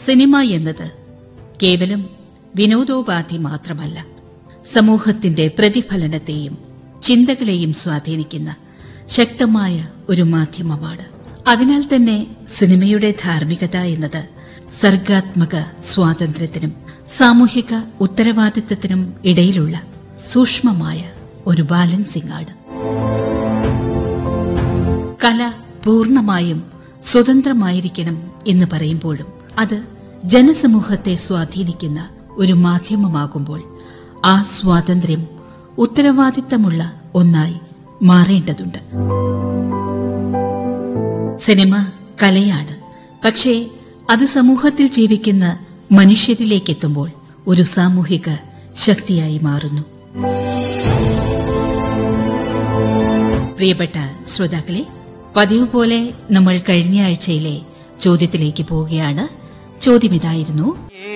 cinema എന്നത് കേവലം വിനോദോപാധി മാത്രമല്ല സമൂഹത്തിന്റെ പ്രതിഫലനത്തെയും ചിന്തകളെയും സ്വാധീനിക്കുന്ന ശക്തമായ ഒരു മാധ്യമമാണ് അതിനാൽ തന്നെ സിനിമയുടെ ധാർമ്മികത എന്നത് സർഗാത്മക സ്വാതന്ത്ര്യത്തിനും സാമൂഹിക ഉത്തരവാദിത്തത്തിനും ഇടയിലുള്ള സൂക്ഷ്മമായ ഒരു ബാലൻസിംഗ് ആണ് കല പൂർണ്ണമായും സ്വതന്ത്രമായിരിക്കണം എന്ന് പറയുമ്പോഴും അത് ജനസമൂഹത്തെ സ്വാധീനിക്കുന്ന ഒരു മാധ്യമമാകുമ്പോൾ ആ സ്വാതന്ത്ര്യം ഉത്തരവാദിത്തമുള്ള ഒന്നായി മാറേണ്ടതുണ്ട് സിനിമ കലയാണ് പക്ഷേ അത് സമൂഹത്തിൽ ജീവിക്കുന്ന മനുഷ്യരിലേക്കെത്തുമ്പോൾ ഒരു സാമൂഹിക ശക്തിയായി മാറുന്നു പ്രിയപ്പെട്ട ശ്രോതാക്കളെ പതിവ് പോലെ നമ്മൾ കഴിഞ്ഞ ആഴ്ചയിലെ ചോദ്യത്തിലേക്ക് പോവുകയാണ് ചോദ്യം ഇതായിരുന്നു